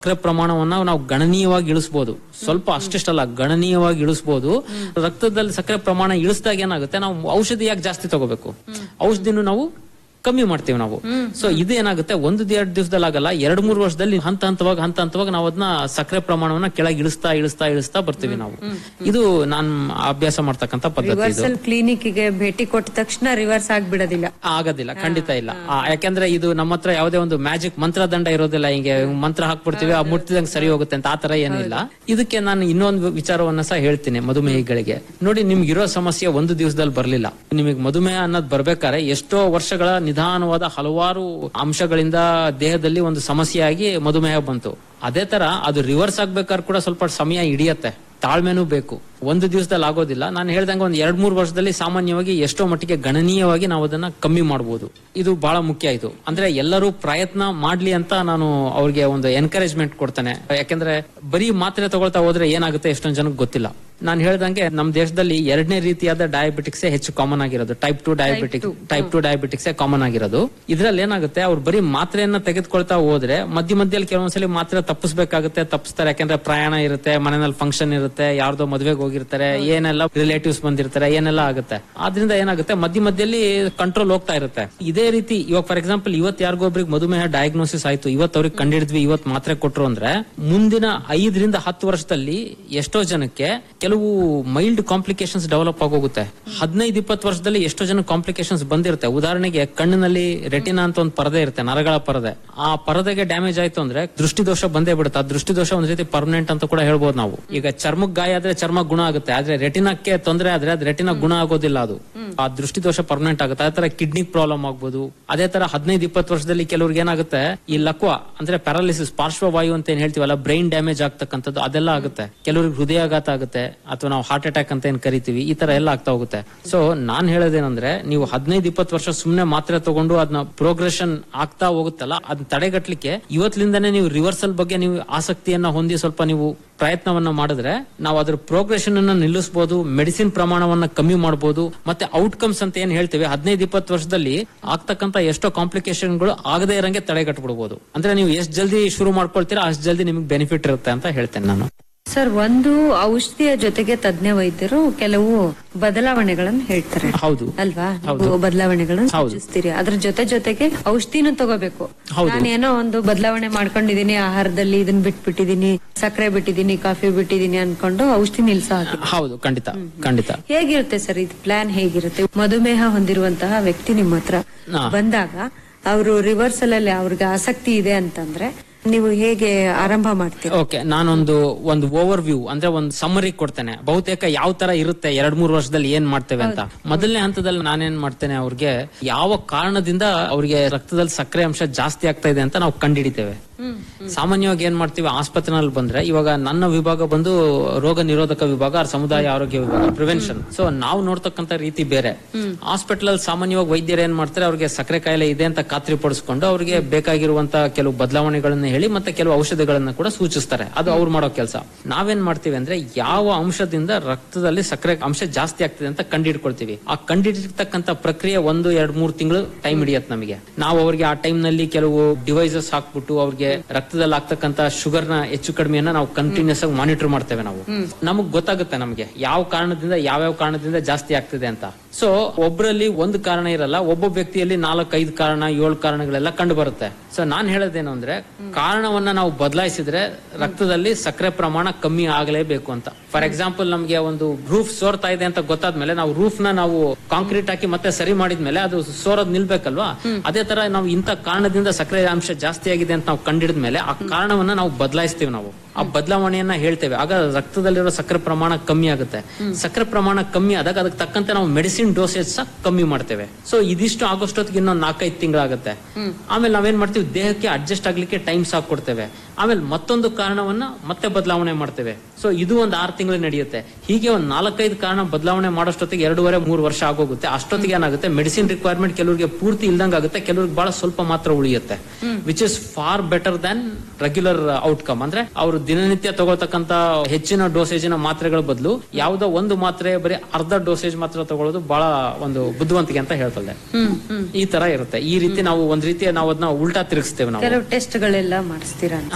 ಸಕ್ಕರೆ ಪ್ರಮಾಣವನ್ನ ನಾವು ಗಣನೀಯವಾಗಿ ಇಳಿಸಬಹುದು ಸ್ವಲ್ಪ ಅಷ್ಟಿಷ್ಟಲ್ಲ ಗಣನೀಯವಾಗಿ ಇಳಿಸಬಹುದು ರಕ್ತದಲ್ಲಿ ಸಕ್ಕರೆ ಪ್ರಮಾಣ ಇಳಿಸಿದಾಗ ಏನಾಗುತ್ತೆ ನಾವು ಔಷಧಿ ಯಾಕೆ ಜಾಸ್ತಿ ತಗೋಬೇಕು ಔಷಧಿನೂ ನಾವು ಕಮ್ಮಿ ಮಾಡ್ತೀವಿ ನಾವು ಸೊ ಇದು ಏನಾಗುತ್ತೆ ಒಂದು ಎರಡು ದಿವಸದಲ್ಲಿ ಆಗಲ್ಲ ಎರಡ್ ಮೂರು ವರ್ಷದಲ್ಲಿ ಹಂತ ಹಂತವಾಗಿ ಹಂತ ಹಂತವಾಗಿ ನಾವು ಅದನ್ನ ಸಕ್ಕರೆ ಪ್ರಮಾಣವನ್ನ ಕೆಳಗೆ ಇಳಿಸ್ತಾ ಇಳಿಸ್ತಾ ಇಳಿಸ್ತಾ ಬರ್ತೀವಿ ನಾವು ಇದು ನಾನ್ ಅಭ್ಯಾಸ ಮಾಡ್ತಕ್ಕಂತ ಪದ್ಧತಿ ಇದು ರಿವರ್ಸಲ್ ಕ್ಲಿನಿಕ್ ಗೆ ಭೇಟಿ ಕೊಟ್ಟ ತಕ್ಷಣ ರಿವರ್ಸ್ ಆಗ್ಬಿಡೋದಿಲ್ಲ ಆಗೋದಿಲ್ಲ ಖಂಡಿತ ಇಲ್ಲ ಆ, ಯಾಕಂದ್ರೆ ಇದು ನಮ್ಮ ಹತ್ರ ಯಾವುದೇ ಒಂದು ಮ್ಯಾಜಿಕ್ ಮಂತ್ರದಂಡ ಇರೋದಿಲ್ಲ ಹಿಂಗೆ ಮಂತ್ರ ಹಾಕ್ಬಿಡ್ತೀವಿ ಆ ಮುಟ್ಟಿದಂಗೆ ಸರಿ ಹೋಗುತ್ತೆ ಅಂತ ಆತರ ಏನಿಲ್ಲ ಇದಕ್ಕೆ ನಾನು ಇನ್ನೊಂದು ವಿಚಾರವನ್ನ ಸಹ ಹೇಳ್ತೀನಿ ಮಧುಮೇಹಿಗಳಿಗೆ ನೋಡಿ ನಿಮ್ಗೆ ಇರೋ ಸಮಸ್ಯೆ ಒಂದು ದಿವಸದಲ್ಲಿ ಬರ್ಲಿಲ್ಲ ನಿಮಗೆ ಮಧುಮೇಹ ಅನ್ನೋದು ಬರ್ಬೇಕಾದ್ರೆ ಎಷ್ಟೋ ವರ್ಷಗಳ ನಿಧಾನವಾದ ಹಲವಾರು ಅಂಶಗಳಿಂದ ದೇಹದಲ್ಲಿ ಒಂದು ಸಮಸ್ಯೆಯಾಗಿ ಮಧುಮೇಹ ಬಂತು ಅದೇ ತರ ಅದು ರಿವರ್ಸ್ ಆಗ್ಬೇಕಾದ್ರೆ ಕೂಡ ಸ್ವಲ್ಪ ಸಮಯ ಹಿಡಿಯತ್ತೆ ತಾಳ್ಮೆನೂ ಬೇಕು ಒಂದು ದಿವಸದಲ್ಲಿ ಆಗೋದಿಲ್ಲ ನಾನು ಹೇಳ್ದಂಗೆ ಒಂದು ಎರಡ್ ಮೂರು ವರ್ಷದಲ್ಲಿ ಸಾಮಾನ್ಯವಾಗಿ ಎಷ್ಟೋ ಮಟ್ಟಿಗೆ ಗಣನೀಯವಾಗಿ ನಾವು ಅದನ್ನ ಕಮ್ಮಿ ಮಾಡಬಹುದು ಇದು ಬಹಳ ಮುಖ್ಯ ಇದು ಅಂದ್ರೆ ಎಲ್ಲರೂ ಪ್ರಯತ್ನ ಮಾಡ್ಲಿ ಅಂತ ನಾನು ಅವ್ರಿಗೆ ಒಂದು ಎನ್ಕರೇಜ್ಮೆಂಟ್ ಕೊಡ್ತೇನೆ ಯಾಕಂದ್ರೆ ಬರೀ ಮಾತ್ರೆ ತಗೊಳ್ತಾ ಹೋದ್ರೆ ಏನಾಗುತ್ತೆ ಎಷ್ಟೊಂದು ಜನಕ್ಕೆ ಗೊತ್ತಿಲ್ಲ ನಾನು ಹೇಳ್ದಂಗೆ ನಮ್ಮ ದೇಶದಲ್ಲಿ ಎರಡನೇ ರೀತಿಯಾದ ಡಯಾಬಿಟಿಕ್ಸ್ ಹೆಚ್ಚು ಕಾಮನ್ ಆಗಿರೋದು type two diabetic type two diabetics common ಆಗಿರೋದು ಇದ್ರಲ್ಲಿ ಏನಾಗುತ್ತೆ ಅವ್ರು ಬರೀ ಮಾತ್ರೆಯನ್ನ ತೆಗೆದುಕೊಳ್ತಾ ಹೋದ್ರೆ ಮಧ್ಯ ಮಧ್ಯದಲ್ಲಿ ಕೆಲವೊಂದ್ಸಲಿ ಮಾತ್ರೆ ತಪ್ಪಿಸ್ಬೇಕಾಗುತ್ತೆ ತಪ್ಪಿಸ್ತಾರೆ ಯಾಕಂದ್ರೆ ಪ್ರಯಾಣ ಇರುತ್ತೆ ಮನೆಯಲ್ಲಿ ಫಂಕ್ಷನ್ ಇರುತ್ತೆ ಯಾರ್ದೋ ಮದ್ವೆಗೆ ಹೋಗಿರ್ತಾರೆ ಏನೆಲ್ಲ ರಿಲೇಟಿವ್ಸ್ ಬಂದಿರ್ತಾರೆ ಏನೆಲ್ಲ ಆಗುತ್ತೆ ಆದ್ರಿಂದ ಏನಾಗುತ್ತೆ ಮಧ್ಯ ಮಧ್ಯದಲ್ಲಿ ಕಂಟ್ರೋಲ್ ಹೋಗ್ತಾ ಇರುತ್ತೆ ಇದೇ ರೀತಿ ಇವಾಗ ಫಾರ್ ಎಕ್ಸಾಂಪಲ್ ಇವತ್ ಯಾರಿಗೊಬ್ರಿಗೆ ಮಧುಮೇಹ ಡಯಾಗ್ನೋಸಿಸ್ ಆಯ್ತು ಇವತ್ತು ಅವ್ರಿಗೆ ಕಂಡಿಡಿದ್ವಿ ಇವತ್ ಮಾತ್ರೆ ಕೊಟ್ರು ಅಂದ್ರೆ ಮುಂದಿನ ಐದರಿಂದ ಹತ್ತು ವರ್ಷದಲ್ಲಿ ಎಷ್ಟೋ ಜನಕ್ಕೆ ಕೆಲವು ಮೈಲ್ಡ್ ಕಾಂಪ್ಲಿಕೇಶನ್ಸ್ ಡೆವಲಪ್ ಆಗೋಗುತ್ತೆ ಹದಿನೈದು ಇಪ್ಪತ್ತು ವರ್ಷದಲ್ಲಿ ಎಷ್ಟೋ ಜನ ಕಾಂಪ್ಲಿಕೇಶನ್ಸ್ ಬಂದಿರುತ್ತೆ ಉದಾಹರಣೆಗೆ ಕಣ್ಣಿನಲ್ಲಿ ರೆಟಿನಾ ಅಂತ ಒಂದು ಪರದೆ ಇರುತ್ತೆ ನರಗಳ ಪರದೆ ಆ ಪರದೆಗೆ ಡ್ಯಾಮೇಜ್ ಆಯ್ತು ಅಂದ್ರೆ ದೃಷ್ಟಿದೋಷ ಬಂದೇ ಬಿಡುತ್ತೆ ಆ ದೃಷ್ಟಿದೋಷ ಒಂದ್ ರೀತಿ ಪರ್ಮನೆಂಟ್ ಅಂತ ಕೂಡ ಹೇಳ್ಬೋದು ನಾವು ಈಗ ಚರ್ಮಕ್ ಗಾಯ ಆದ್ರೆ ಚರ್ಮ ಗುಣ ಆಗುತ್ತೆ ಆದ್ರೆ ರೆಟಿನಕ್ಕೆ ತೊಂದರೆ ಆದ್ರೆ ಅದು ರೆಟಿನ ಗುಣ ಆಗೋದಿಲ್ಲ ಅದು ಆ ದೃಷ್ಟಿದೋಷ ಪರ್ಮನೆಂಟ್ ಆಗುತ್ತೆ ಅದೇ ತರ ಕಿಡ್ನಿ ಪ್ರಾಬ್ಲಮ್ ಆಗ್ಬೋದು ಅದೇ ತರ ಹದಿನೈದು ಇಪ್ಪತ್ತು ವರ್ಷದಲ್ಲಿ ಕೆಲವ್ರಿಗೆ ಏನಾಗುತ್ತೆ ಈ ಲಕ್ವ ಅಂದ್ರೆ ಪ್ಯಾರಾಲಿಸಿಸ್ ಪಾರ್ಶ್ವವಾಯು ಅಂತ ಏನ್ ಹೇಳ್ತೀವಲ್ಲ ಬ್ರೈನ್ ಡ್ಯಾಮೇಜ್ ಆಗ್ತಕ್ಕಂಥದ್ದು ಅದೆಲ್ಲ ಆಗುತ್ತೆ ಕೆಲವ್ರಿಗೆ ಹೃದಯಾಘಾತ ಆಗುತ್ತೆ ಅಥವಾ ನಾವು ಹಾರ್ಟ್ ಅಟ್ಯಾಕ್ ಅಂತ ಏನ್ ಕರಿತೀವಿ ಈ ತರ ಎಲ್ಲ ಆಗ್ತಾ ಹೋಗುತ್ತೆ ಸೊ ನಾನ್ ಹೇಳೋದೇನಂದ್ರೆ ನೀವು ಹದಿನೈದು ಇಪ್ಪತ್ತು ವರ್ಷ ಸುಮ್ನೆ ಮಾತ್ರೆ ತಗೊಂಡು ಅದನ್ನ ಪ್ರೋಗ್ರೆಷನ್ ಆಗ್ತಾ ಹೋಗುತ್ತಲ್ಲ ಅದನ್ನ ತಡೆಗಟ್ಲಿಕ್ಕೆ ಇವತ್ತಿನಿಂದನೇ ನೀವು ರಿವರ್ಸಲ್ ಬಗ್ಗೆ ನೀವು ಆಸಕ್ತಿಯನ್ನ ಹೊಂದಿ ಸ್ವಲ್ಪ ನೀವು ಪ್ರಯತ್ನವನ್ನ ಮಾಡಿದ್ರೆ ನಾವು ಅದ್ರ ಪ್ರೋಗ್ರೆಷನ್ ಅನ್ನ ನಿಲ್ಲಿಸಬಹುದು ಮೆಡಿಸಿನ್ ಪ್ರಮಾಣವನ್ನ ಕಮ್ಮಿ ಮಾಡಬಹುದು ಮತ್ತೆ ಔಟ್ಕಮ್ಸ್ ಅಂತ ಏನ್ ಹೇಳ್ತೇವೆ ಹದಿನೈದು ಇಪ್ಪತ್ತು ವರ್ಷದಲ್ಲಿ ಆಗ್ತಕ್ಕಂತ ಎಷ್ಟೋ ಕಾಂಪ್ಲಿಕೇಶನ್ಗಳು ಆಗದೇ ಇರಂಗೆ ತಡೆಗಟ್ಟಬಿಡಬಹುದು ಅಂದ್ರೆ ನೀವು ಎಷ್ಟು ಜಲ್ದಿ ಶುರು ಮಾಡ್ಕೊಳ್ತೀರಾ ಅಷ್ಟು ಜಲ್ದಿ ನಿಮ್ಗೆ ಬೆನಿಫಿಟ್ ಇರುತ್ತೆ ಅಂತ ಹೇಳ್ತೇನೆ ನಾನು ಸರ್ ಒಂದು ಔಷಧಿಯ ಜೊತೆಗೆ ತಜ್ಞ ವೈದ್ಯರು ಕೆಲವು ಬದಲಾವಣೆಗಳನ್ನು ಹೇಳ್ತಾರೆ ಹೌದು ಅಲ್ವಾ ನೀವು ಬದಲಾವಣೆಗಳನ್ನು ಹೌದು. ಸೂಚಿಸ್ತೀರಿ ಅದ್ರ ಜೊತೆ ಜೊತೆಗೆ ಔಷಧಿನೂ ತಗೋಬೇಕು ಹೌದು. ನಾನೇನೋ ಒಂದು ಬದಲಾವಣೆ ಮಾಡ್ಕೊಂಡಿದೀನಿ ಆಹಾರದಲ್ಲಿ ಇದನ್ನ ಬಿಟ್ಬಿಟ್ಟಿದೀನಿ ಸಕ್ಕರೆ ಬಿಟ್ಟಿದೀನಿ ಕಾಫಿ ಬಿಟ್ಟಿದೀನಿ ಅನ್ಕೊಂಡು ಔಷಧಿ ನಿಲ್ಸೋ ಹಾಗೆ ಹೌದು ಖಂಡಿತ ಖಂಡಿತ ಹೇಗಿರುತ್ತೆ ಸರ್ ಇದು ಪ್ಲಾನ್ ಹೇಗಿರುತ್ತೆ ಮಧುಮೇಹ ಹೊಂದಿರುವಂತಹ ವ್ಯಕ್ತಿ ನಿಮ್ಮ ಹತ್ರ ಹಾ. ಬಂದಾಗ ಅವರು ರಿವರ್ಸಲ್ ಅಲ್ಲಿ ಅವ್ರಿಗೆ ಆಸಕ್ತಿ ಇದೆ ಅಂತಂದ್ರೆ ನೀವು ಹೇಗೆ ಆರಂಭ ಮಾಡ್ತೀರಾ ಓಕೆ ನಾನೊಂದು ಒಂದು ಓವರ್ ವ್ಯೂ ಅಂದ್ರೆ ಒಂದು ಸಮ್ಮರಿ ಕೊಡ್ತೇನೆ ಬಹುತೇಕ ಯಾವ ತರ ಇರುತ್ತೆ ಎರಡ್ ಮೂರು ವರ್ಷದಲ್ಲಿ ಏನ್ ಮಾಡ್ತೇವೆ ಅಂತ ಮೊದಲನೇ ಹಂತದಲ್ಲಿ ನಾನೇನ್ ಮಾಡ್ತೇನೆ ಅವ್ರಿಗೆ ಯಾವ ಕಾರಣದಿಂದ ಅವ್ರಿಗೆ ರಕ್ತದಲ್ಲಿ ಸಕ್ಕರೆ ಅಂಶ ಜಾಸ್ತಿ ಆಗ್ತಾ ಇದೆ ಅಂತ ನಾವು ಕಂಡುಹಿಡಿತೇವೆ ಸಾಮಾನ್ಯವಾಗಿ ಏನ್ ಮಾಡ್ತೀವಿ ಆಸ್ಪತ್ರೆನಲ್ಲಿ ಬಂದ್ರೆ ಇವಾಗ ನನ್ನ ವಿಭಾಗ ಬಂದು ರೋಗ ನಿರೋಧಕ ವಿಭಾಗ or ಸಮುದಾಯ ಆರೋಗ್ಯ ವಿಭಾಗ ಪ್ರಿವೆನ್ಷನ್ ಸೊ ನಾವು ನೋಡ್ತಕ್ಕಂತ ರೀತಿ ಬೇರೆ ಹಾಸ್ಪಿಟಲ್ ಅಲ್ಲಿ ಸಾಮಾನ್ಯವಾಗಿ ವೈದ್ಯರು ಏನ್ ಮಾಡ್ತಾರೆ ಅವ್ರಿಗೆ ಸಕ್ಕರೆ ಕಾಯಿಲೆ ಇದೆ ಅಂತ ಖಾತ್ರಿ ಪಡಿಸ್ಕೊಂಡು ಅವ್ರಿಗೆ ಬೇಕಾಗಿರುವಂತ ಕೆಲವು ಬದಲಾವಣೆಗಳನ್ನ ಹೇಳಿ ಮತ್ತೆ ಕೆಲವು ಔಷಧಿಗಳನ್ನ ಕೂಡ ಸೂಚಿಸ್ತಾರೆ ಅದು ಅವ್ರು ಮಾಡೋ ಕೆಲಸ ನಾವೇನ್ ಮಾಡ್ತೀವಿ ಅಂದ್ರೆ ಯಾವ ಅಂಶದಿಂದ ರಕ್ತದಲ್ಲಿ ಸಕ್ಕರೆ ಅಂಶ ಜಾಸ್ತಿ ಆಗ್ತಿದೆ ಅಂತ ಕಂಡಿಡ್ಕೊಳ್ತೀವಿ ಆ ಕಂಡಿಡಿರ್ತಕ್ಕಂತ ಪ್ರಕ್ರಿಯೆ ಒಂದು ಎರಡ್ ಮೂರು ತಿಂಗಳು ಟೈಮ್ ಹಿಡಿಯತ್ತೆ ನಮಗೆ ನಾವು ಅವ್ರಿಗೆ ಆ ಟೈಮ್ ನಲ್ಲಿ ಕೆಲವು ಡಿವೈಸಸ್ ಹಾಕ್ಬಿಟ್ಟು ಅವ್ರಿಗೆ ರಕ್ತದಲ್ಲಿ ಆಗ್ತಕ್ಕಂತ ಶುಗರ್ ನ ಹೆಚ್ಚು ಕಡಿಮೆಯನ್ನ ನಾವು ಕಂಟಿನ್ಯೂಸ್ ಆಗಿ ಮಾನಿಟರ್ ಮಾಡ್ತೇವೆ ನಾವು ನಮಗ್ ಗೊತ್ತಾಗುತ್ತೆ ನಮಗೆ ಯಾವ ಕಾರಣದಿಂದ ಯಾವ್ಯಾವ ಕಾರಣದಿಂದ ಜಾಸ್ತಿ ಆಗ್ತಿದೆ ಅಂತ ಸೊ ಒಬ್ಬರಲ್ಲಿ ಒಂದು ಕಾರಣ ಇರಲ್ಲ ಒಬ್ಬೊಬ್ಬ ವ್ಯಕ್ತಿಯಲ್ಲಿ ನಾಲ್ಕೈದು ಕಾರಣ ಏಳು ಕಾರಣಗಳೆಲ್ಲ ಕಂಡು ಬರುತ್ತೆ ಸೊ ನಾನ್ ಹೇಳೋದೇನು ಅಂದ್ರೆ ಕಾರಣವನ್ನ ನಾವು ಬದಲಾಯಿಸಿದ್ರೆ ರಕ್ತದಲ್ಲಿ ಸಕ್ಕರೆ ಪ್ರಮಾಣ ಕಮ್ಮಿ ಆಗಲೇಬೇಕು ಅಂತ ಫಾರ್ ಎಕ್ಸಾಂಪಲ್ ನಮ್ಗೆ ಒಂದು ರೂಫ್ ಸೋರ್ತಾ ಇದೆ ಅಂತ ಗೊತ್ತಾದ್ಮೇಲೆ ನಾವು ರೂಫ್ ನ ನಾವು ಕಾಂಕ್ರೀಟ್ ಹಾಕಿ ಮತ್ತೆ ಸರಿ ಮಾಡಿದ್ಮೇಲೆ ಅದು ಸೋರೋದ್ ನಿಲ್ಬೇಕಲ್ವಾ ಅದೇ ತರ ನಾವು ಇಂಥ ಕಾರಣದಿಂದ ಸಕ್ಕರೆ ಅಂಶ ಜಾಸ್ತಿ ಆಗಿದೆ ಅಂತ ನಾವು ಕಂಡಿಡಿದ್ಮೇಲೆ ಆ ಕಾರಣವನ್ನ ನಾವು ಬದಲಾಯಿಸ್ತೀವಿ ನಾವು ಆ ಬದಲಾವಣೆಯನ್ನ ಹೇಳ್ತೇವೆ ಆಗ ರಕ್ತದಲ್ಲಿರೋ ಸಕ್ಕರೆ ಪ್ರಮಾಣ ಕಮ್ಮಿ ಆಗುತ್ತೆ ಸಕ್ಕರೆ ಪ್ರಮಾಣ ಕಮ್ಮಿ ಆದಾಗ ಅದಕ್ಕೆ ತಕ್ಕಂತೆ ನಾವು ಮೆಡಿಸಿನ್ ಡೋಸೇಜ್ ಸಹ ಕಮ್ಮಿ ಮಾಡ್ತೇವೆ ಸೊ ಇದಿಷ್ಟು ಆಗೋಷ್ಟೊತ್ತಿಗೆ ಇನ್ನೊಂದು ನಾಲ್ಕೈದು ತಿಂಗಳಾಗುತ್ತೆ ಆಮೇಲೆ ನಾವೇನ್ ಮಾಡ್ತೀವಿ ದೇಹಕ್ಕೆ ಅಡ್ಜಸ್ಟ್ ಆಗ್ಲಿಕ್ಕೆ ಟೈಮ್ ಸಾಕು ಕೊಡ್ತೇವೆ ಆಮೇಲೆ ಮತ್ತೊಂದು ಕಾರಣವನ್ನ ಮತ್ತೆ ಬದಲಾವಣೆ ಮಾಡ್ತೇವೆ ಸೊ ಇದು ಒಂದು ಆರು ತಿಂಗಳು ನಡೆಯುತ್ತೆ ಹೀಗೆ ಒಂದು ನಾಲ್ಕೈದು ಕಾರಣ ಬದಲಾವಣೆ ಮಾಡೋಷ್ಟೊತ್ತಿಗೆ ಎರಡೂವರೆ ಮೂರು ವರ್ಷ ಆಗೋಗುತ್ತೆ ಅಷ್ಟೊತ್ತಿಗೆ ಏನಾಗುತ್ತೆ ಮೆಡಿಸಿನ್ ರಿಕ್ವೈರ್ಮೆಂಟ್ ಕೆಲವರಿಗೆ ಪೂರ್ತಿ ಇಲ್ದಂಗ್ ಆಗುತ್ತೆ ಕೆಲವ್ರಿಗೆ ಬಹಳ ಸ್ವಲ್ಪ ಮಾತ್ರ ಉಳಿಯುತ್ತೆ which is far better than regular outcome ಅಂದ್ರೆ ಅವರು ದಿನನಿತ್ಯ ತಗೊಳ್ತಕ್ಕಂತ ಹೆಚ್ಚಿನ ಡೋಸೇಜಿನ ಮಾತ್ರೆಗಳ ಬದಲು ಯಾವುದೋ ಒಂದು ಮಾತ್ರೆ ಬರೀ ಅರ್ಧ ಡೋಸೇಜ್ ಮಾತ್ರ ತಗೊಳ್ಳೋದು ಬಹಳ ಒಂದು ಬುದ್ಧಿವಂತಿಕೆ ಅಂತ ಹೇಳ್ತದೆ ಹ್ಮ್ ಹ್ಮ್ ಈ ತರ ಇರುತ್ತೆ ಈ ರೀತಿ ನಾವು ಒಂದ್ ರೀತಿಯ ನಾವು ಅದನ್ನ ಉಲ್ಟಾ ತಿರುಗಿಸ್ತೇವೆ ನಾವು ಕೆಲವು ಟೆಸ್ಟ್ ಗಳೆಲ್ಲ ಮಾಡಿಸ್ತೀರಾ ಹಾ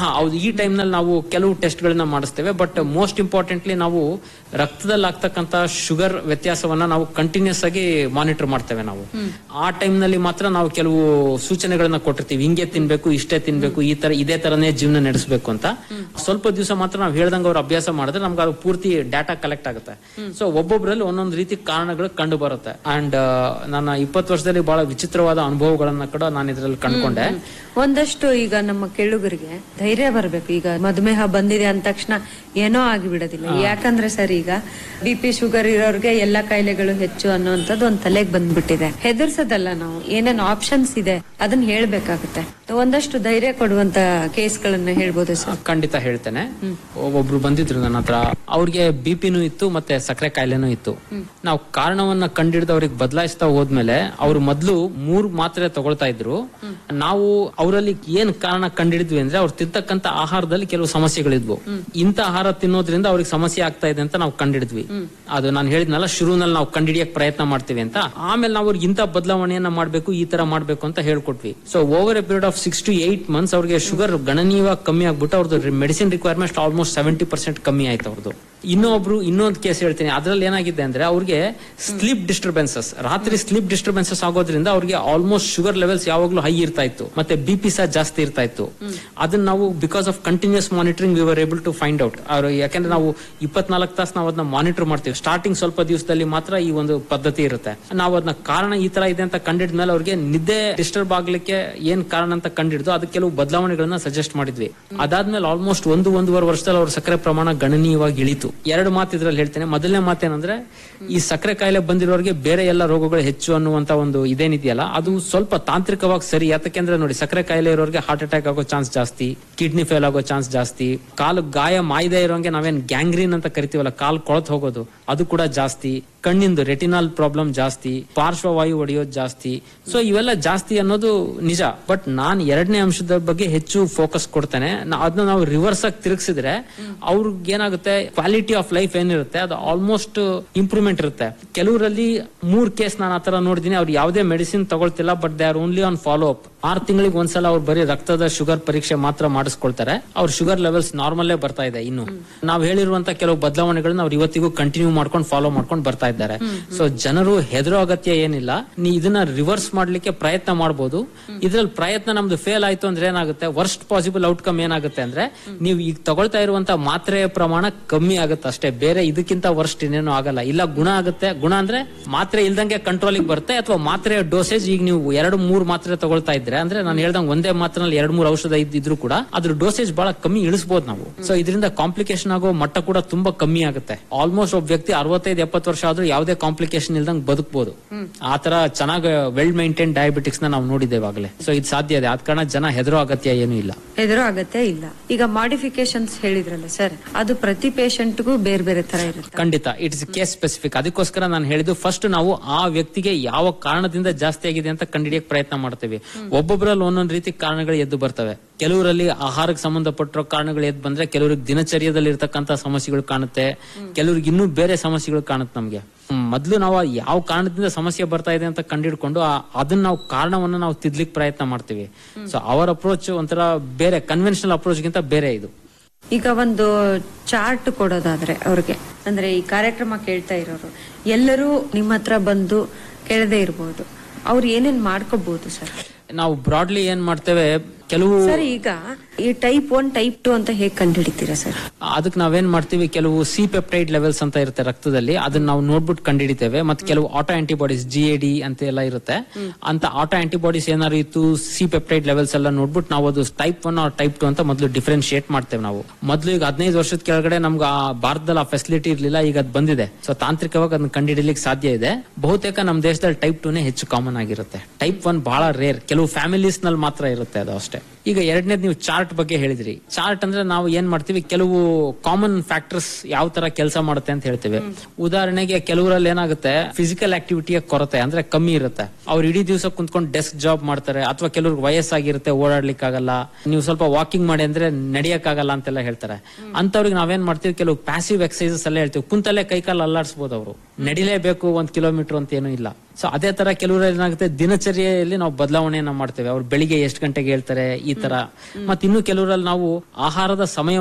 ಹಾ ಹೌದು ಈ ಟೈಮ್ ನಲ್ಲಿ ನಾವು ಕೆಲವು ಟೆಸ್ಟ್ ಗಳನ್ನ ಮಾಡಿಸ್ತೇವೆ ಬಟ್ ಮೋಸ್ಟ್ ಇಂಪಾರ್ಟೆಂಟ್ಲಿ ನಾವು ರಕ್ತದಲ್ಲಿ ಆಗ್ತಕ್ಕಂತ ಶುಗರ್ ವ್ಯತ್ಯಾಸವನ್ನ ನಾವು ಕಂಟಿನ್ಯೂಸ್ ಆಗಿ ಮಾನಿಟರ್ ಮಾಡ್ತೇವೆ ನಾವು ಆ ಟೈಮ್ ನಲ್ಲಿ ಮಾತ್ರ ನಾವು ಕೆಲವು ಸೂಚನೆಗಳನ್ನ ಕೊಟ್ಟಿರ್ತೀವಿ ಹಿಂಗೆ ತಿನ್ಬೇಕು ಇಷ್ಟೇ ತಿನ್ಬೇಕು ಈ ತರ ಇದೇ ತರನೇ ಜೀವನ ನಡೆಸಬೇಕು ಅಂತ ಸ್ವಲ್ಪ ದಿವಸ ಮಾತ್ರ ನಾವು ಹೇಳ್ದಂಗೆ ಅವ್ರು ಅಭ್ಯಾಸ ಮಾಡಿದ್ರೆ ನಮ್ಗೆ ಅದು ಪೂರ್ತಿ ಡಾಟಾ ಕಲೆಕ್ಟ್ ಆಗುತ್ತೆ ಸೊ ಒಬ್ಬೊಬ್ಬರಲ್ಲಿ ಒಂದೊಂದು ರೀತಿ ಕಾರಣಗಳು ಕಂಡು ಬರುತ್ತೆ ಅಂಡ್ ನನ್ನ ಇಪ್ಪತ್ತು ವರ್ಷದಲ್ಲಿ ಬಹಳ ವಿಚಿತ್ರವಾದ ಅನುಭವಗಳನ್ನ ಕೂಡ ನಾನು ಇದರಲ್ಲಿ ಕಂಡುಕೊಂಡೆ ಒಂದಷ್ಟು ಈಗ ನಮ್ಮ ಕೇಳುಗರಿಗೆ ಧೈರ್ಯ ಬರಬೇಕು ಈಗ ಮಧುಮೇಹ ಬಂದಿದೆ ಅಂದ ತಕ್ಷಣ ಏನೋ ಆಗಿಬಿಡೋದಿಲ್ಲ ಯಾಕಂದ್ರೆ ಸರ್ ಈಗ ಬಿ ಪಿ ಶುಗರ್ ಇರೋರ್ಗೆ ಎಲ್ಲಾ ಕಾಯಿಲೆಗಳು ಹೆಚ್ಚು ಅನ್ನೋಂಥದ್ದು ಒಂದ್ ತಲೆಗೆ ಬಂದ್ಬಿಟ್ಟಿದೆ ಹೆದರ್ಸೋದಲ್ಲ ನಾವು ಏನೇನ್ ಆಪ್ಷನ್ಸ್ ಇದೆ ಅದನ್ನ ಹೇಳ್ಬೇಕಾಗುತ್ತೆ ಒಂದಷ್ಟು ಧೈರ್ಯ ಕೊಡುವಂತ ಕೇಸ್ಗಳನ್ನ ಹೇಳ್ಬೋದು ಸರ್ ಖಂಡಿತ ಹೇಳ್ತೇನೆ ಒಬ್ರು ಬಂದಿದ್ರು ನನ್ನ ಹತ್ರ ಅವ್ರಿಗೆ ಬಿ ಪಿನೂ ಇತ್ತು ಮತ್ತೆ ಸಕ್ಕರೆ ಕಾಯಿಲೆನೂ ಇತ್ತು ನಾವು ಕಾರಣವನ್ನ ಕಂಡಿಡ್ದು ಅವ್ರಿಗೆ ಬದಲಾಯಿಸ್ತಾ ಹೋದ್ಮೇಲೆ ಅವ್ರು ಮೊದ್ಲು ಮೂರ್ ಮಾತ್ರೆ ತಗೊಳ್ತಾ ಇದ್ರು ನಾವು ಅವರಲ್ಲಿ ಏನ್ ಕಾರಣ ಕಂಡಿಡಿದ್ವಿ ಅಂದ್ರೆ ಅವ್ರು ತಿಂತಕ್ಕಂತ ಆಹಾರದಲ್ಲಿ ಕೆಲವು ಸಮಸ್ಯೆಗಳಿದ್ವು ಇಂಥ ಆಹಾರ ತಿನ್ನೋದ್ರಿಂದ ಅವ್ರಿಗೆ ಸಮಸ್ಯೆ ಆಗ್ತಾ ಇದೆ ಅಂತ ನಾವು ಕಂಡಿಡಿದ್ವಿ ಅದು ನಾನು ಹೇಳಿದ್ನಲ್ಲ ಶುರುನಲ್ಲಿ ನಾವು ಕಂಡಿಡಿಯಕ್ ಪ್ರಯತ್ನ ಮಾಡ್ತೀವಿ ಅಂತ ಆಮೇಲೆ ನಾವು ಅವ್ರಿಗೆ ಇಂಥ ಬದಲಾವಣೆಯನ್ನ ಮಾಡ್ಬೇಕು ಈ ತರ ಮಾಡ್ಬೇಕು ಅಂತ ಹೇಳ್ಕೊಟ್ವಿ so over a period of six to eight months ಅವ್ರಿಗೆ ಶುಗರ್ ಗಣನೀಯವಾಗಿ ಕಮ್ಮಿ ಆಗ್ಬಿಟ್ಟು ಅವ್ರದ್ದು medicine requirement almost seventy percent ಕಮ್ಮಿ ಆಯ್ತು ಅವ್ರದ್ದು ಇನ್ನೊಬ್ರು ಇನ್ನೊಂದು ಕೇಸ್ ಹೇಳ್ತೀನಿ ಅದ್ರಲ್ಲಿ ಏನಾಗಿದೆ ಅಂದ್ರೆ ಅವ್ರಿಗೆ ಸ್ಲೀಪ್ ಡಿಸ್ಟರ್ಬೆನ್ಸಸ್ ರಾತ್ರಿ ಸ್ಲೀಪ್ ಡಿಸ್ಟರ್ಬೆನ್ಸಸ್ ಆಗೋದ್ರಿಂದ ಅವ್ರಿಗೆ ಆಲ್ಮೋಸ್ಟ್ ಶುಗರ್ ಲೆವೆಲ್ಸ್ ಯಾವಾಗ್ಲೂ ಹೈ ಇರ್ತಾ ಇತ್ತು ಮತ್ತೆ ಬಿ ಪಿ ಸಹ ಜಾಸ್ತಿ ಇರ್ತಾ ಇತ್ತು ಅದನ್ನ ನಾವು because of continuous monitoring we were able to find out ಅವ್ರು ಯಾಕಂದ್ರೆ ನಾವು ಇಪ್ಪತ್ನಾಲ್ಕು ತಾಸು ನಾವು ಅದನ್ನ ಮಾನಿಟರ್ ಮಾಡ್ತೀವಿ ಸ್ಟಾರ್ಟಿಂಗ್ ಸ್ವಲ್ಪ ದಿವಸದಲ್ಲಿ ಮಾತ್ರ ಈ ಒಂದು ಪದ್ಧತಿ ಇರುತ್ತೆ ನಾವು ಅದನ್ನ ಕಾರಣ ಈ ತರ ಇದೆ ಅಂತ ಕಂಡಿದ್ಮೇಲೆ ಅವ್ರಿಗೆ ನಿದ್ದೆ ಡಿಸ್ಟರ್ಬ್ ಆಗ್ಲಿಕ್ಕೆ ಏನ್ ಕಾರಣ ಅಂತ ಕಂಡಿಡ್ದು ಅದಕ್ಕೆ ಕೆಲವು ಬದಲಾವಣೆಗಳನ್ನ ಸಜೆಸ್ಟ್ ಮಾಡಿದ್ವಿ ಅದಾದ್ಮೇಲೆ ಆಲ್ಮೋಸ್ಟ್ ಒಂದು ಒಂದೂವರೆ ವರ್ಷದಲ್ಲಿ ಅವ್ರ ಸಕ್ಕರೆ ಪ್ರಮಾಣ ಗಣನೀಯವಾಗಿ ಇಳಿತು ಎರಡು ಮಾತು ಇದ್ರಲ್ಲಿ ಹೇಳ್ತೇನೆ ಮೊದಲನೇ ಮಾತೇನಂದ್ರೆ ಈ ಸಕ್ಕರೆ ಕಾಯಿಲೆ ಬಂದಿರೋರಿಗೆ ಬೇರೆ ಎಲ್ಲ ರೋಗಗಳು ಹೆಚ್ಚು ಅನ್ನುವಂತ ಒಂದು ಇದೇನಿದೆಯಲ್ಲ ಅದು ಸ್ವಲ್ಪ ತಾಂತ್ರಿಕವಾಗಿ ಸರಿ ಯಾತಕ್ಕೆಂದ್ರೆ ನೋಡಿ ಸಕ್ಕರೆ ಕಾಯಿಲೆ ಇರೋರಿಗೆ ಹಾರ್ಟ್ ಅಟ್ಯಾಕ್ ಆಗೋ ಚಾನ್ಸ್ ಜಾಸ್ತಿ ಕಿಡ್ನಿ ಫೇಲ್ ಆಗೋ ಚಾನ್ಸ್ ಜಾಸ್ತಿ ಕಾಲು ಗಾಯ ಮಾಯದೆ ಇರೋಂಗೆ ನಾವೇನ್ ಗ್ಯಾಂಗ್ರೀನ್ ಅಂತ ಕರಿತೀವಲ್ಲ ಕಾಲ್ ಕೊಳತ್ ಹೋಗೋದು ಅದು ಕೂಡ ಜಾಸ್ತಿ ಕಣ್ಣಿಂದು ರೆಟಿನಾಲ್ ಪ್ರಾಬ್ಲಮ್ ಜಾಸ್ತಿ ಪಾರ್ಶ್ವವಾಯು ಹೊಡೆಯೋದು ಜಾಸ್ತಿ ಸೊ ಇವೆಲ್ಲ ಜಾಸ್ತಿ ಅನ್ನೋದು ನಿಜ ಬಟ್ ನಾನ್ ಎರಡನೇ ಅಂಶದ ಬಗ್ಗೆ ಹೆಚ್ಚು ಫೋಕಸ್ ಕೊಡ್ತೇನೆ ನಾ- ಅದನ್ನ ನಾವು ರಿವರ್ಸ್ ಆಗಿ ತಿರುಗಿಸಿದ್ರೆ ಅವ್ರಿಗೆ ಏನಾಗುತ್ತೆ ಕ್ವಾಲಿಟಿ ಆಫ್ ಲೈಫ್ ಏನಿರುತ್ತೆ ಅದು ಆಲ್ಮೋಸ್ಟ್ ಇಂಪ್ರೂವ್ಮೆಂಟ್ ಇರುತ್ತೆ ಕೆಲವರಲ್ಲಿ ಮೂರ್ ಕೇಸ್ ನಾನು ಆತರ ನೋಡಿದೀನಿ ಅವ್ರು ಯಾವುದೇ ಮೆಡಿಸಿನ್ ತಗೊಳ್ತಿಲ್ಲ but they are only on follow up are ತಿಂಗಳಿಗೆ ಒಂದ್ಸಲ ಅವ್ರು ಬರೀ ರಕ್ತದ ಶುಗರ್ ಪರೀಕ್ಷೆ ಮಾತ್ರ ಮಾಡಿಸ್ಕೊಳ್ತಾರೆ ಅವ್ರ ಶುಗರ್ ಲೆವೆಲ್ಸ್ ನಾರ್ಮಲ್ಲೇ ಬರ್ತಾ ಇದೆ ಇನ್ನು ನಾವು ಹೇಳಿರುವಂತ ಕೆಲವು ಬದಲಾವಣೆಗಳನ್ನ ಅವ್ರು ಇವತ್ತಿಗೂ ಕಂಟಿನ್ಯೂ ಮಾಡ್ಕೊಂಡು ಫಾಲೋ ಮಾಡ್ಕೊಂಡು ಬರ್ತಾ ಇದ್ದಾರೆ ಸೊ ಜನರು ಹೆದರೋ ಅಗತ್ಯ ಏನಿಲ್ಲ ನೀ ಇದನ್ನ ರಿವರ್ಸ್ ಮಾಡ್ಲಿಕ್ಕೆ ಪ್ರಯತ್ನ ಮಾಡಬಹುದು ಇದ್ರಲ್ಲಿ ಪ್ರಯತ್ನ ನಮ್ದು ಫೇಲ್ ಆಯ್ತು ಅಂದ್ರೆ ಏನಾಗುತ್ತೆ ವರ್ಸ್ಟ್ ಪಾಸಿಬಲ್ ಔಟ್ಕಮ್ ಏನಾಗುತ್ತೆ ಅಂದ್ರೆ ನೀವು ಈಗ ತಗೊಳ್ತಾ ಇರುವಂತ ಮಾತ್ರೆಯ ಪ್ರಮಾಣ ಕಮ್ಮಿ ಆಗುತ್ತೆ ಅಷ್ಟೇ ಬೇರೆ ಇದಕ್ಕಿಂತ ವರ್ಸ್ಟ್ ಇನ್ನೇನು ಆಗಲ್ಲ ಇಲ್ಲ ಗುಣ ಆಗುತ್ತೆ ಗುಣ ಅಂದ್ರೆ ಮಾತ್ರೆ ಇಲ್ದಂಗೆ ಕಂಟ್ರೋಲಿಗೆ ಬರುತ್ತೆ ಅಥವಾ ಮಾತ್ರೆಯ ಡೋಸೇಜ್ ಈಗ ನೀವು ಎರಡು ಮೂರು ಮಾತ್ರೆ ತಗೊಳ್ತಾ ಇದ್ರೆ ಅಂದ್ರೆ ನಾನು ಹೇಳ್ದಂಗೆ ಒಂದೇ ಮಾತ್ರೆನಲ್ಲಿ ಎರಡು ಮೂರು ಔಷಧ ಇದ್ದಿದ್ರು ಕೂಡ ಅದ್ರ ಡೋಸೇಜ್ ಬಹಳ ಕಮ್ಮಿ ಇಳಿಸಬಹುದು ನಾವು ಸೊ ಇದರಿಂದ ಕಾಂಪ್ಲಿಕೇಶನ್ ಆಗೋ ಮಟ್ಟ ಕೂಡ ತುಂಬಾ ಕಮ್ಮಿ ಆಗುತ್ತೆ ಆಲ್ಮೋಸ್ಟ್ ಒಬ್ಬ ವ್ಯಕ್ತಿ ಅರವತ್ತೈದು ಎಪ್ಪತ್ತು ವರ್ಷ ಆದ್ರೂ ಯಾವುದೇ ಕಾಂಪ್ಲಿಕೇಶನ್ ಇಲ್ದಂಗೆ ಬದುಕಬಹುದು ಆ ತರ ಚೆನ್ನಾಗಿ ವೆಲ್ ಮೈಂಟೈನ್ ಡಯಾಬಿಟಿಕ್ಸ್ ನ ನಾವು ನೋಡಿದ್ದೇವೆ ಆಗಲೇ ಸೊ ಇದು ಸಾಧ್ಯ ಇದೆ ಆದ ಕಾರಣ ಜನ ಹೆದರೋ ಅಗತ್ಯ ಏನೂ ಇಲ್ಲ ಹೆದರೋ ಅಗತ್ಯ ಇಲ್ಲ ಈಗ ಮಾಡಿಫಿಕೇಶನ್ಸ್ ಹೇಳಿದ್ರಲ್ಲ ಸರ್ ಅದು ಪ್ರತಿ ಪೇಷಂಟ್ಗೂ ಬೇರೆ ಬೇರೆ ತರ ಇರುತ್ತೆ ಖಂಡಿತ ಇಟ್ಸ್ ಕೇಸ್ ಸ್ಪೆಸಿಫಿಕ್ ಅದಕ್ಕೋಸ್ಕರ ನಾನು ಹೇಳಿದ್ದು ಫಸ್ಟ್ ನಾವು ಆ ವ್ಯಕ್ತಿಗೆ ಯಾವ ಕಾರಣದಿಂದ ಜಾಸ್ತಿ ಆಗಿದೆ ಅಂತ ಕಂಡುಹಿಡಿಯಕ್ ಪ್ರಯತ್ನ ಮಾಡ್ತೇವೆ ಒಬ್ಬೊಬ್ಬರಲ್ಲಿ ಒಂದೊಂದು ರೀತಿ ಕಾರಣಗಳು ಎದ್ದು ಬರ್ತವೆ ಕೆಲವರಲ್ಲಿ ಆಹಾರಕ್ಕೆ ಸಂಬಂಧಪಟ್ಟಿರೋ ಕಾರಣಗಳು ಎದ್ದು ಬಂದ್ರೆ ಕೆಲವ್ರಿಗೆ ದಿನಚರ್ಯದಲ್ಲಿ ಇರ್ತಕ್ಕಂತ ಸಮಸ್ಯೆಗಳು ಕಾಣುತ್ತೆ ಕೆಲವ್ರಿಗೆ ಇನ್ನೂ ಬೇರೆ ಸಮಸ್ಯೆಗಳು ಕಾಣುತ್ತೆ ನಮ್ಗೆ ಹ್ಮ್, ಮೊದ್ಲು ನಾವು ಯಾವ ಕಾರಣದಿಂದ ಸಮಸ್ಯೆ ಬರ್ತಾ ಇದೆ ಅಂತ ಕಂಡಿಡ್ಕೊಂಡು ಆ- ಅದನ್ನ ನಾವು ಕಾರಣವನ್ನ ನಾವು ತಿದ್ಲಿಕ್ ಪ್ರಯತ್ನ ಮಾಡ್ತೀವಿ ಸೊ ಅವರ್ ಅಪ್ರೋಚ್ ಒಂಥರ ಬೇರೆ ಕನ್ವೆನ್ಷನಲ್ ಅಪ್ರೋಚ್ಗಿಂತ ಬೇರೆ ಇದು ಈಗ ಒಂದು ಚಾರ್ಟ್ ಕೊಡೋದಾದ್ರೆ ಅವ್ರಿಗೆ ಅಂದ್ರೆ ಈ ಕಾರ್ಯಕ್ರಮ ಕೇಳ್ತಾ ಇರೋರು ಎಲ್ಲರೂ ನಿಮ್ಮ ಹತ್ರ ಬಂದು ಕೇಳದೇ ಇರಬಹುದು ಅವ್ರು ಏನೇನ್ ಮಾಡ್ಕೋಬಹುದು ಸರ್ ನಾವು ಬ್ರಾಡ್ಲಿ ಏನ್ ಮಾಡ್ತೇವೆ ಕೆಲವು ಸರ್ ಈಗ ಈ ಟೈಪ್ ಒನ್ ಟೈಪ್ ಟು ಅಂತ ಹೇಗ್ ಕಂಡುಹಿಡಿತೀರಾ ಸರ್ ಅದಕ್ಕೆ ನಾವೇನ್ ಮಾಡ್ತೀವಿ ಕೆಲವು ಸಿ ಪೆಪ್ಟೈಡ್ ಲೆವೆಲ್ಸ್ ಅಂತ ಇರುತ್ತೆ ರಕ್ತದಲ್ಲಿ ಅದನ್ನ ನಾವು ನೋಡ್ಬಿಟ್ಟು ಕಂಡಿಡಿತೇವೆ ಮತ್ತೆ ಕೆಲವು auto antibodies G A D ಅಂತ ಎಲ್ಲ ಇರುತ್ತೆ ಅಂತ ಆಟೋ ಆಂಟಿಬಾಡೀಸ್ ಏನಾದ್ರು ಇತ್ತು ಸಿ ಪೆಪ್ಟೈಡ್ ಲೆವೆಲ್ಸ್ ಎಲ್ಲ ನೋಡ್ಬಿಟ್ಟು ನಾವು ಅದು type one or type two ಅಂತ ಮೊದಲು ಡಿಫ್ರೆನ್ಶಿಯೇಟ್ ಮಾಡ್ತೇವೆ ನಾವು ಮೊದಲು ಈಗ ಹದಿನೈದು ವರ್ಷದ ಕೆಳಗಡೆ ನಮ್ಗೆ ಆ ಭಾರತದಲ್ಲಿ ಆ ಫೆಸಿಲಿಟಿ ಇರ್ಲಿಲ್ಲ ಈಗ ಅದು ಬಂದಿದೆ ಸೊ ತಾಂತ್ರಿಕವಾಗಿ ಅದನ್ನ ಕಂಡುಹಿಡಿಲಿಕ್ಕೆ ಸಾಧ್ಯ ಇದೆ ಬಹುತೇಕ ನಮ್ಮ ದೇಶದಲ್ಲಿ ಟೈಪ್ ಟೂನೇ ಹೆಚ್ಚು ಕಾಮನ್ ಆಗಿರುತ್ತೆ ಟೈಪ್ ಒನ್ ಬಹಳ ರೇರ್ ಕೆಲವು ಫ್ಯಾಮಿಲೀಸ್ ನಲ್ಲಿ ಮಾತ್ರ ಇರುತ್ತೆ ಅದು ಅಷ್ಟೇ ಈಗ ಎರಡನೇದು ನೀವು ಚಾರ್ಟ್ ಬಗ್ಗೆ ಹೇಳಿದ್ರಿ ಚಾರ್ಟ್ ಅಂದ್ರೆ ನಾವು ಏನ್ ಮಾಡ್ತೀವಿ ಕೆಲವು ಕಾಮನ್ ಫ್ಯಾಕ್ಟರ್ಸ್ ಯಾವ ತರ ಕೆಲಸ ಮಾಡುತ್ತೆ ಅಂತ ಹೇಳ್ತೇವೆ ಉದಾಹರಣೆಗೆ ಕೆಲವರಲ್ಲಿ ಏನಾಗುತ್ತೆ ಫಿಸಿಕಲ್ ಆಕ್ಟಿವಿಟಿಯ ಕೊರತೆ ಅಂದ್ರೆ ಕಮ್ಮಿ ಇರುತ್ತೆ ಅವ್ರು ಇಡೀ ದಿವಸ ಕುಂತ್ಕೊಂಡು ಡೆಸ್ಕ್ ಜಾಬ್ ಮಾಡ್ತಾರೆ ಅಥವಾ ಕೆಲವ್ರಿಗೆ ವಯಸ್ಸಾಗಿರುತ್ತೆ ಓಡಾಡ್ಲಿಕ್ಕಾಗಲ್ಲ ನೀವು ಸ್ವಲ್ಪ ವಾಕಿಂಗ್ ಮಾಡಿ ಅಂದ್ರೆ ನಡಿಯಕ್ಕಾಗಲ್ಲ ಅಂತೆಲ್ಲ ಹೇಳ್ತಾರೆ ಅಂತವ್ರಿಗೆ ನಾವೇನ್ ಮಾಡ್ತೀವಿ ಕೆಲವು ಪ್ಯಾಸಿವ್ ಎಕ್ಸಸೈಸಸ್ ಎಲ್ಲ ಹೇಳ್ತೀವಿ ಕುಂತಲ್ಲೇ ಕೈಕಾಲು ಅಲ್ಲಾಡಿಸಬಹುದು ಅವರು ನಡಿಲೇಬೇಕು ಒಂದ್ ಕಿಲೋಮೀಟರ್ ಅಂತ ಏನೂ ಇಲ್ಲ ಸೊ ಅದೇ ತರ ಕೆಲವರು ಏನಾಗುತ್ತೆ ದಿನಚರಿಯಲ್ಲಿ ನಾವು ಬದಲಾವಣೆಯನ್ನ ಮಾಡ್ತೇವೆ ಅವ್ರು ಬೆಳಿಗ್ಗೆ ಎಷ್ಟು ಗಂಟೆಗೆ ಹೇಳ್ತಾರೆ ಈ ತರ ಮತ್ ಇನ್ನು ಕೆಲವರಲ್ಲಿ ನಾವು ಆಹಾರದ ಸಮಯ